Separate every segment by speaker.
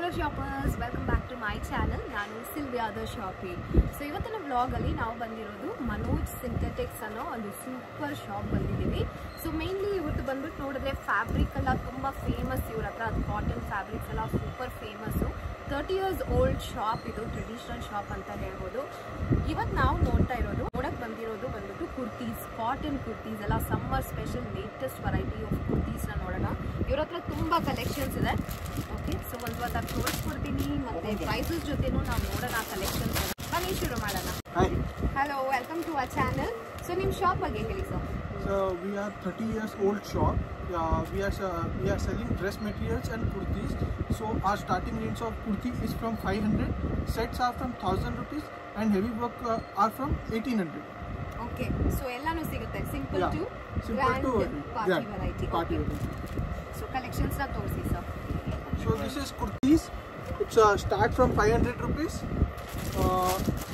Speaker 1: Shoppers welcome back to my channel ನಾನು ಸಿಲ್ವಿಯಾದ ಶಾಪಿ so ಇವತ್ತಿನ ವ್ಲಾಗಲ್ಲಿ ನಾವು ಬಂದಿರೋದು ಮನೋಜ್ ಸಿಂಥೆಟಿಕ್ಸ್ ಅನ್ನೋ ಒಂದು ಸೂಪರ್ ಶಾಪ್ ಬಂದಿದ್ದೀವಿ ಸೊ ಮೇನ್ಲಿ ಇವತ್ತು ಬಂದ್ಬಿಟ್ಟು ನೋಡಿದ್ರೆ ಫ್ಯಾಬ್ರಿಕ್ ಎಲ್ಲ ತುಂಬ ಫೇಮಸ್ ಇವ್ರ ಹತ್ರ ಅದು ಕಾಟನ್ ಫ್ಯಾಬ್ರಿಕ್ಸ್ ಎಲ್ಲ super famous thirty years old shop ಇದು ಟ್ರೆಡಿಷನಲ್ ಶಾಪ್ ಅಂತ ಹೇಳ್ಬೋದು ಇವತ್ತು ನಾವು ನೋಡ್ತಾ ಇರೋದು ನೋಡಕ್ ಬಂದಿರೋದು ಬಂದ್ಬಿಟ್ಟು ಕುರ್ತೀಸ್ ಕಾಟನ್ ಕುರ್ತೀಸ್ ಎಲ್ಲ summer special latest variety of ಕುರ್ತೀಸ್ನ ನೋಡೋಣ ಇವ್ರ ಹತ್ರ ತುಂಬ ಕಲೆಕ್ಷನ್ಸ್ ಇದೆ ಓಕೆ ಸೊ ಒಂದು ಹೊತ್ತು ತೋರಿಸ್ಕೊಡ್ತೀನಿ ಮತ್ತೆ ಪ್ರೈಸಸ್ ಜೊತೆನೂ ನಾವು ನೋಡೋಣ ಕಲೆಕ್ಷನ್ಸ್ ಬನ್ನಿ ಶುರು ಮಾಡೋಣ
Speaker 2: Hi.
Speaker 1: Hello welcome to our channel so ನಿಮ್ಮ ಶಾಪ್ ಬಗ್ಗೆ ಹೇಳಿ sir
Speaker 2: So we are 30 years old shop. Uh, we are uh, we are selling dress materials and kurtis. So our starting range of kurti is from 500. Sets are from 1000 rupees and heavy work uh, are from 1800.
Speaker 1: Okay so ಎಲ್ಲಾನು ಸಿಗುತ್ತೆ simple
Speaker 2: Yeah.
Speaker 1: To
Speaker 2: Simple
Speaker 1: grand
Speaker 2: to
Speaker 1: party
Speaker 2: grand
Speaker 1: variety
Speaker 2: party variety.
Speaker 1: So ಕಲೆಕ್ಷನ್ಸ್ನ ತೋರಿಸಿ sir
Speaker 2: So this is kurtis. It's uh, start from 500 rupees. Uh,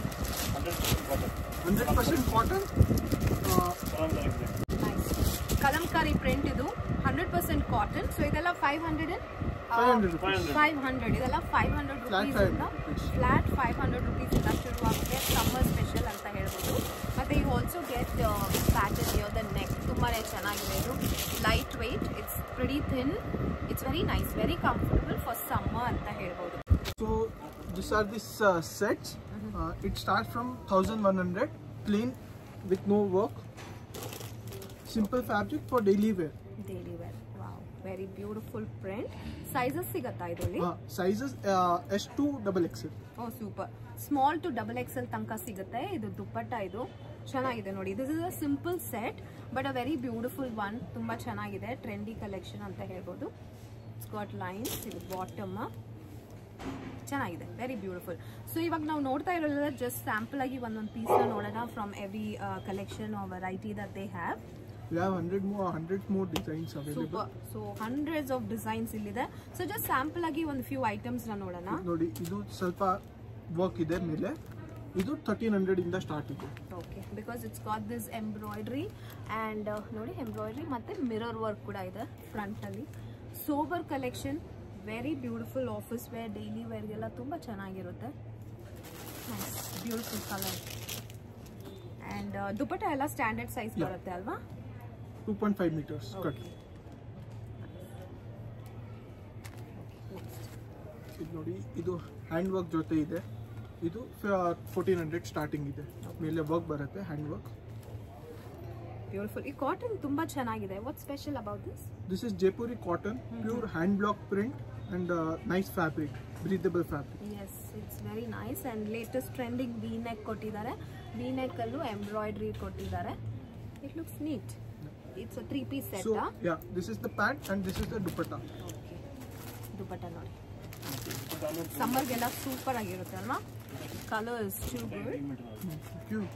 Speaker 2: 100% cotton. Uh,
Speaker 1: nice Kalamkari print ಇದು hundred percent cotton so ಇದೆಲ್ಲ five hundred
Speaker 2: 500 rupees.
Speaker 1: Five hundred ಇದೆಲ್ಲ five hundred
Speaker 2: Flat
Speaker 1: rupees
Speaker 2: 500
Speaker 1: ಇಂದ
Speaker 2: rupees.
Speaker 1: Flat five hundred rupees ಇಂದ ಶುರುವಾಗುತ್ತೆ summer special ಅಂತ ಹೇಳ್ಬೋದು ಮತ್ತೆ you also get pattern near the neck ತುಂಬಾ ಚೆನ್ನಾಗಿದೆ ಇದು light weight it's pretty thin it's very nice very comfortable for summer ಅಂತ ಹೇಳ್ಬೋದು
Speaker 2: So these are these uh, sets. Uh, it starts from 1100 plain with no work. Simple fabric for daily wear.
Speaker 1: Daily wear wow very beautiful print sizes ಸಿಗತ್ತಾ ಇದರಲ್ಲಿ
Speaker 2: Uh, sizes uh, S2 double XL.
Speaker 1: Oh super small to double XL ತನಕ ಸಿಗುತ್ತೆ ಇದು ದುಪ್ಪಟ್ಟ ಇದು ಚೆನ್ನಾಗಿದೆ ನೋಡಿ this is a simple set but a very beautiful one ತುಂಬಾ ಚೆನ್ನಾಗಿದೆ ಟ್ರೆಂಡಿ ಕಲೆಕ್ಷನ್ ಅಂತ ಹೇಳ್ಬೋದು ಇಟ್ಸ್ ಗಾಟ್ ಲೈನ್ಸ್ ಇದು ಬಾಟಮ್ ಚೆನ್ನಾಗಿದೆ ವೆರಿ ಬ್ಯೂಟಿಫುಲ್ ಸೊ ಇವಾಗ ನಾವು ನೋಡ್ತಾ ಇರೋದ್ರಿಂದ ಜಸ್ಟ್ ಸ್ಯಾಂಪಲ್ ಆಗಿ ಒಂದೊಂದು ಪೀಸ್ನ ನೋಡೋಣ from every collection variety that they have
Speaker 2: We have 100 more, 100 more designs available.
Speaker 1: Super so hundreds of designs ಇಲ್ಲಿದೆ ಸೊ ಜಸ್ಟ್ ಸ್ಯಾಂಪಲ್ ಆಗಿ ಒಂದು ಫ್ಯೂ ಐಟಮ್ಸ್ನ ನೋಡೋಣ
Speaker 2: ನೋಡಿ ಇದು ಸ್ವಲ್ಪ ವರ್ಕ್ ಇದೆ ಮೇಲೆ ಇದು ತರ್ಟೀನ್ ಹಂಡ್ರೆಡ್ ಇಂದ ಸ್ಟಾರ್ಟ್ ಇದೆ
Speaker 1: okay because it's got this embroidery and ನೋಡಿ ಎಂಬ್ರಾಯ್ಡ್ರಿ ಮತ್ತು ಮಿರರ್ ವರ್ಕ್ ಕೂಡ ಇದೆ ಫ್ರಂಟಲ್ಲಿ sober collection very beautiful office wear daily ವೇರ್ಗೆಲ್ಲ ತುಂಬ ಚೆನ್ನಾಗಿರುತ್ತೆ ಬ್ಯೂಟಿಫುಲ್ ಕಲರ್ ಆ್ಯಂಡ್ ದುಪ್ಪಟ್ಟ ಎಲ್ಲ ಸ್ಟ್ಯಾಂಡರ್ಡ್ ಸೈಜ್
Speaker 2: Yeah.
Speaker 1: ಬರುತ್ತೆ ಅಲ್ವಾ
Speaker 2: two point five metres cut ಇದು ನೋಡಿ ಇದು ಹ್ಯಾಂಡ್ ವರ್ಕ್ ಜೊತೆ ಇದೆ ಇದು ಫೋರ್ಟೀನ್ ಹಂಡ್ರೆಡ್ ಸ್ಟಾರ್ಟಿಂಗ್ ಇದೆ ಮೇಲೆ ವರ್ಕ್ ಬರುತ್ತೆ ಹ್ಯಾಂಡ್ ವರ್ಕ್
Speaker 1: ಬ್ಯೂಟಿಫುಲ್ ಈ ಕಾಟನ್ ತುಂಬ ಚೆನ್ನಾಗಿದೆ what special about this
Speaker 2: This is Jaipuri cotton, pure hand block print and uh, nice fabric, breathable fabric.
Speaker 1: Yes it's very nice and latest trending V neck ಕೊಟ್ಟಿದ್ದಾರೆ V ನೆಕ್ಕಲ್ಲೂ embroidery ಕೊಟ್ಟಿದ್ದಾರೆ it looks neat it's three piece set
Speaker 2: So yeah, this is the pant and this is the dupatta.
Speaker 1: Okay dupatta ನೋಡಿ ಸಮ್ಮರ್ಗೆಲ್ಲ super ಆಗಿರುತ್ತೆ ಅಲ್ವಾ colours too good
Speaker 2: Cute.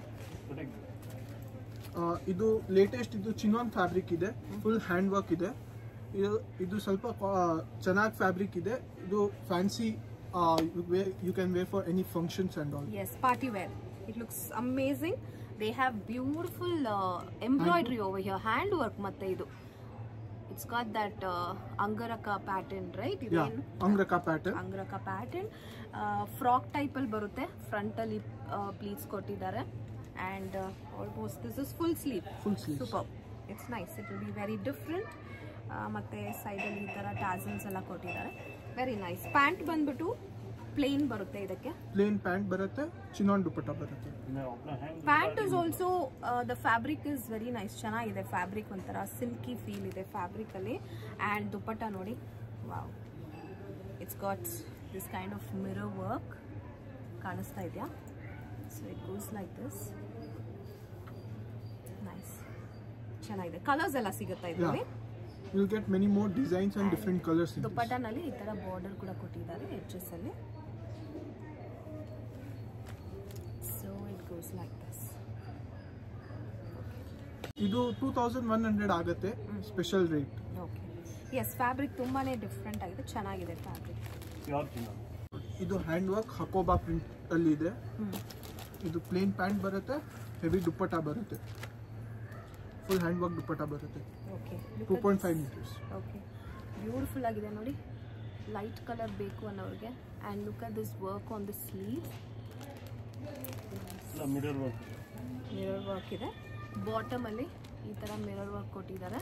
Speaker 2: Uh, ಇದು latest ಇದು chinon fabric ಇದೆ ಫುಲ್ ಹ್ಯಾಂಡ್ ವರ್ಕ್ ಇದೆ ಇದು ಇದು ಸ್ವಲ್ಪ ಚೆನ್ನಾಗಿ ಫ್ಯಾಬ್ರಿಕ್ ಇದೆ ಇದು fancy you can wear for any functions and all
Speaker 1: as party wear it looks amazing they have beautiful embroidery over here hand work ಮತ್ತೆ ಇದು it's got that angrakha pattern right
Speaker 2: yeah angrakha pattern
Speaker 1: angrakha pattern frock ಟೈಪಲ್ಲಿ ಬರುತ್ತೆ ಫ್ರಂಟಲ್ಲಿ pleats ಕೊಟ್ಟಿದ್ದಾರೆ and almost this is full sleeve
Speaker 2: full sleeve
Speaker 1: super it's nice it will be very different ಮತ್ತು ಸೈಡಲ್ಲಿ ಈ ಥರ ಟ್ಯಾಸಲ್ಸ್ ಎಲ್ಲ ಕೊಟ್ಟಿದ್ದಾರೆ ವೆರಿ ನೈಸ್ ಪ್ಯಾಂಟ್ ಬಂದ್ಬಿಟ್ಟು ಪ್ಲೇನ್ ಬರುತ್ತೆ ಇದಕ್ಕೆ
Speaker 2: ಪ್ಲೇನ್ ಪ್ಯಾಂಟ್ ಬರುತ್ತೆ ಚಿನಾನ್ ದುಪಟ್ಟ ಬರುತ್ತೆ
Speaker 1: pant is also the fabric is very nice ಚೆನ್ನಾಗಿದೆ ಫ್ಯಾಬ್ರಿಕ್ ಒಂಥರ ಸಿಲ್ಕಿ ಫೀಲ್ ಇದೆ ಫ್ಯಾಬ್ರಿಕಲ್ಲಿ ಆ್ಯಂಡ್ ದುಪ್ಪಟ್ಟ ನೋಡಿ wow it's got this kind of mirror work ಕಾಣಿಸ್ತಾ ಇದೆಯಾ so it goes like this nice ಚೆನ್ನಾಗಿದೆ ಕಲರ್ಸ್ ಎಲ್ಲ ಸಿಗುತ್ತಾ ಇದರಲ್ಲಿ
Speaker 2: will get many more designs and different colours in
Speaker 1: ದುಪ್ಪಟ್ಟನಲ್ಲಿ ಈ ತರ ಬಾರ್ಡರ್ ಕೂಡ ಕೊಟ್ಟಿದ್ದಾರೆ ಎಡ್ಜಸ್ ಅಲ್ಲಿ so it goes like this
Speaker 2: ಇದು ಟೂ ತೌಸಂಡ್ ಒನ್ ಹಂಡ್ರೆಡ್ ಆಗುತ್ತೆ special rate
Speaker 1: okay yes fabric ತುಂಬಾನೇ ಡಿಫ್ರೆಂಟ್ ಆಗಿದೆ ಚೆನ್ನಾಗಿದೆ ಫ್ಯಾಬ್ರಿಕ್
Speaker 2: ಇದು ಹ್ಯಾಂಡ್ ವರ್ಕ್ ಹಕೋಬಾ ಪ್ರಿಂಟ್ ಅಲ್ಲಿ ಇದೆ
Speaker 1: ಹ್ಮ್
Speaker 2: ಇದು ಪ್ಲೇನ್ ಪ್ಯಾಂಟ್ ಬರುತ್ತೆ ಹೆವಿ ದುಪ್ಪಟ್ಟ ಬರುತ್ತೆ ಫುಲ್ ಹ್ಯಾಂಡ್ ವರ್ಕ್ ದುಪ್ಪಟ್ಟ ಬರುತ್ತೆ
Speaker 1: okay
Speaker 2: two point five metres
Speaker 1: okay beautiful ಆಗಿದೆ ನೋಡಿ ಲೈಟ್ ಕಲರ್ ಬೇಕು ಅನ್ನೋರಿಗೆ and look at this work on the sleeve
Speaker 3: middle work
Speaker 1: mirror work ಇದೆ ಬಾಟಮಲ್ಲಿ ಈ ಥರ ಮಿರರ್ ವರ್ಕ್ ಕೊಟ್ಟಿದ್ದಾರೆ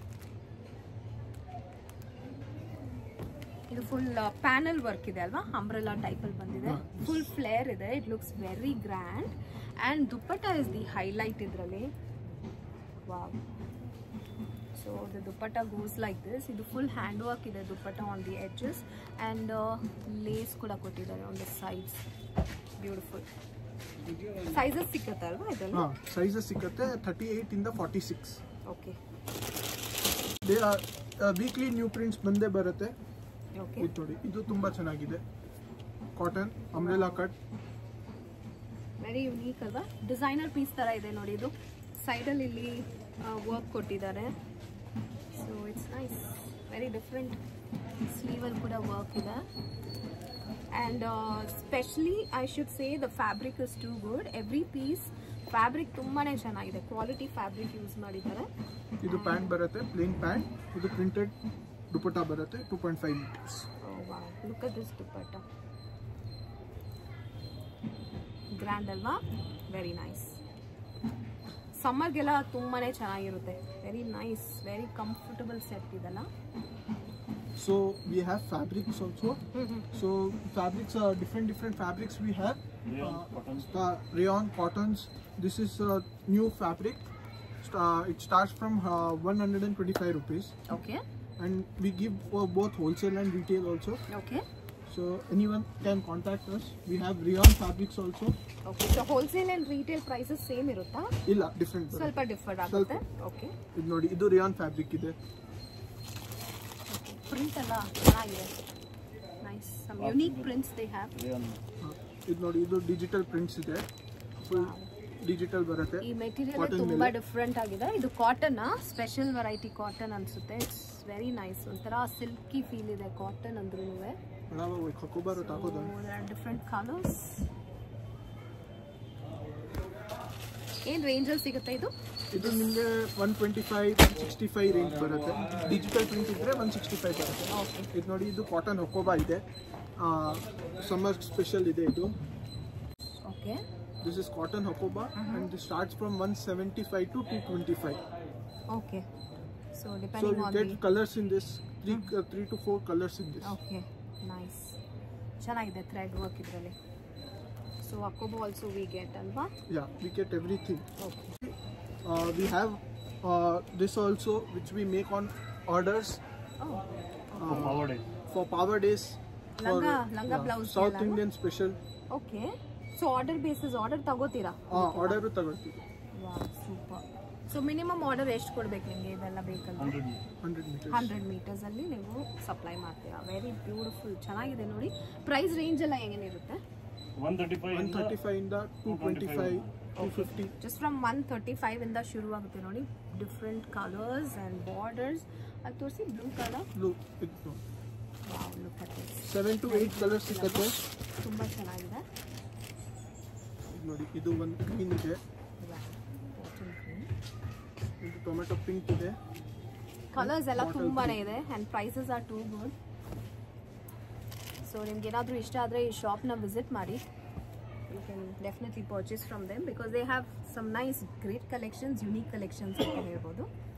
Speaker 1: ಇದು ಫುಲ್ ಪ್ಯಾನಲ್ ವರ್ಕ್ ಇದೆ ಅಲ್ವಾ ಅಂಬ್ರೆಲಾ ಟೈಪಲ್ಲಿ ಬಂದಿದೆ
Speaker 2: ಹಾ.
Speaker 1: ಫುಲ್ ಫ್ಲೇರ್ ಇದೆ it looks very grand and dupatta is the highlight ಇದರಲ್ಲಿ wow so the dupatta goes like this ಇದು ಫುಲ್ ಹ್ಯಾಂಡ್ ವರ್ಕ್ ಇದೆ dupatta on the edges and lace ಕೂಡ ಕೊಟ್ಟಿದ್ದಾರೆ on the sides beautiful sizes ಸಿಕ್ಕತ್ತೆ ಅಲ್ವಾ ಇದರಲ್ಲಿ
Speaker 2: ಹಾಂ ಸೈಜಸ್ ಸಿಗುತ್ತೆ ಥರ್ಟಿ ಏಯ್ಟಿಂದ forty six
Speaker 1: okay
Speaker 2: weekly new prints ಬಂದೇ ಬರುತ್ತೆ
Speaker 1: ಓಕೆ
Speaker 2: ಇದು ನೋಡಿ ಇದು ತುಂಬ ಚೆನ್ನಾಗಿದೆ cotton umbrella cut
Speaker 1: very unique ಅಲ್ವಾ ಡಿಸೈನರ್ ಪೀಸ್ ಥರ ಇದೆ ನೋಡಿ ಇದು ಸೈಡಲ್ಲಿ ಇಲ್ಲಿ ವರ್ಕ್ ಕೊಟ್ಟಿದ್ದಾರೆ so it's nice very different ಸ್ಲೀವಲ್ಲಿ ಕೂಡ ವರ್ಕ್ ಇದೆ and specially I should say the fabric is too good every piece fabric ತುಂಬಾ ಚೆನ್ನಾಗಿದೆ ಕ್ವಾಲಿಟಿ ಫ್ಯಾಬ್ರಿಕ್ ಯೂಸ್ ಮಾಡಿದ್ದಾರೆ
Speaker 2: ಇದು ಪ್ಯಾಂಟ್ ಬರುತ್ತೆ ಪ್ಲೇನ್ ಪ್ಯಾಂಟ್ ಇದು ಪ್ರಿಂಟೆಡ್ ದುಪಟ್ಟ ಬರುತ್ತೆ two point five metres
Speaker 1: look at this dupatta grand ಅಲ್ವಾ ವೆರಿ ನೈಸ್ ಸಮ್ಮರ್ಗೆಲ್ಲ ತುಂಬಾನೇ ಚೆನ್ನಾಗಿರುತ್ತೆ very nice very comfortable set ಇದೆಲ್ಲ
Speaker 2: so we have fabrics also so fabrics different different fabrics we have
Speaker 3: Rayon, cotton.
Speaker 2: rayon cottons this is uh, new fabric St- uh, it starts from uh, 125 rupees
Speaker 1: okay
Speaker 2: and we give for both wholesale and retail also
Speaker 1: okay
Speaker 2: so anyone can contact us we have rayon fabrics also
Speaker 1: okay so wholesale and retail prices same ಇರುತ್ತಾ
Speaker 2: ಇಲ್ಲ different
Speaker 1: ಸ್ವಲ್ಪ differ ಆಗುತ್ತೆ okay
Speaker 2: ಇದು ನೋಡಿ ಇದು rayon fabric ಇದೆ
Speaker 1: print ಎಲ್ಲ ಚೆನ್ನಾಗಿದೆ nice some unique prints they have
Speaker 3: Rayon.
Speaker 2: ಹ, ಇದು ನೋಡಿ ಇದು ಡಿಜಿಟಲ್ ಪ್ರಿಂಟ್ಸ್ ಇದೆ ಫುಲ್ ಡಿಜಿಟಲ್ ಬರುತ್ತೆ
Speaker 1: ಈ ಮೆಟೀರಿಯಲ್
Speaker 2: Cotton
Speaker 1: ತುಂಬಾ
Speaker 2: ಮೇಲೆ.
Speaker 1: ಡಿಫ್ರೆಂಟ್ ಆಗಿದೆ ಇದು ಕಾಟನ್ ಸ್ಪೆಷಲ್ ವೆರೈಟಿ ಕಾಟನ್ ಅನ್ಸುತ್ತೆ ಇಟ್ಸ್ ವೆರಿ ನೈಸ್ ಒಂಥರ ಸಿಲ್ಕಿ ಫೀಲ್ ಇದೆ ಕಾಟನ್ ಅಂದ್ರೂ
Speaker 2: ನಾವು ಖಕೋಬಾರು ತಾಕೋದ
Speaker 1: ಡಿಫ್ರೆಂಟ್ ಕಲರ್ಸ್ ಏನ್ ರೇಂಜಲ್ಲಿ ಸಿಗುತ್ತೆ ಇದು
Speaker 2: ಇದು ನಿಮಗೆ one twenty five one sixty five range ಬರುತ್ತೆ ಡಿಜಿಟಲ್ ಪ್ರಿಂಟ್ ಇದ್ರೆ ಒನ್ ಸಿಕ್ಸ್ಟಿ ಫೈವ್ ಬರುತ್ತೆ
Speaker 1: ಓಕೆ
Speaker 2: ಇದು ನೋಡಿ ಇದು ಕಾಟನ್ ಹೊಕೋಬಾ ಇದೆ ಸಮ್ಮರ್ ಸ್ಪೆಷಲ್ ಇದೆ ಇದು
Speaker 1: okay
Speaker 2: this is cotton hakoba and this starts from one seventy five to two twenty five
Speaker 1: okay so
Speaker 2: so
Speaker 1: depending
Speaker 2: you
Speaker 1: on
Speaker 2: get colours in this three three to four colours in this
Speaker 1: okay nice ಚೆನ್ನಾಗಿದೆ thread work ಇದರಲ್ಲಿ so hakoba also we get ಅಲ್ವಾ
Speaker 2: yeah we get everything
Speaker 1: okay
Speaker 2: Uh, we have uh, this also which we make on orders
Speaker 3: For power day.
Speaker 2: for power days for
Speaker 1: Langa- langa blouse
Speaker 2: South
Speaker 1: ಎಲ್ಲ,
Speaker 2: Indian special
Speaker 1: okay so order basis order ತಗೋತೀರಾ
Speaker 2: order ತಗೊಳ್ತೀವಿ
Speaker 1: super so minimum order ಎಷ್ಟು ಕೊಡ್ಬೇಕು ನಿಮಗೆ ಇದೆಲ್ಲ ಬೇಕಂದ್ರೆ
Speaker 3: 100 meter.
Speaker 2: Hundred metres
Speaker 1: hundred ಮೀಟರ್ಸಲ್ಲಿ ನೀವು ಸಪ್ಲೈ ಮಾಡ್ತೀರಾ ವೆರಿ ಬ್ಯೂಟಿಫುಲ್ ಚೆನ್ನಾಗಿದೆ ನೋಡಿ ಪ್ರೈಸ್ ರೇಂಜ್ ಎಲ್ಲ ಹೆಂಗೇನಿರುತ್ತೆ
Speaker 3: 135
Speaker 2: ಒನ್
Speaker 3: ಇಂದ
Speaker 2: ತರ್ಟಿ ಫೈವ್ ಇಂದ two twenty five to fifty
Speaker 1: just from one thirty five ಇಂದ ಶುರು ಆಗುತ್ತೆ ನೋಡಿ ಡಿಫ್ರೆಂಟ್ ಕಲರ್ಸ್ ಆ್ಯಂಡ್ ಬಾರ್ಡರ್ಸ್ ಅದು ತೋರಿಸಿ ಬ್ಲೂ ಕಲರ್
Speaker 2: ಬ್ಲೂ ಇದು
Speaker 1: look at this
Speaker 2: seven to eight colours ಸಿಗುತ್ತೆ
Speaker 1: ತುಂಬ ಚೆನ್ನಾಗಿದೆ
Speaker 2: ಇದು ನೋಡಿ ಇದು ಒಂದು ಗ್ರೀನ್ ಇದೆ ಇದು ಟೊಮೆಟೊ ಪಿಂಕ್ ಇದೆ
Speaker 1: ಕಲರ್ಸ್ ಎಲ್ಲ
Speaker 2: Bottle
Speaker 1: ತುಂಬಾನೇ ಇದೆ and prices are too good so ನಿಮ್ಗೆ ಏನಾದರೂ ಇಷ್ಟ ಆದರೆ ಈ ಶಾಪ್ನ ವಿಸಿಟ್ ಮಾಡಿ you can definitely purchase from them because they have some nice great collections unique collections ಅಂತ ಹೇಳ್ಬೋದು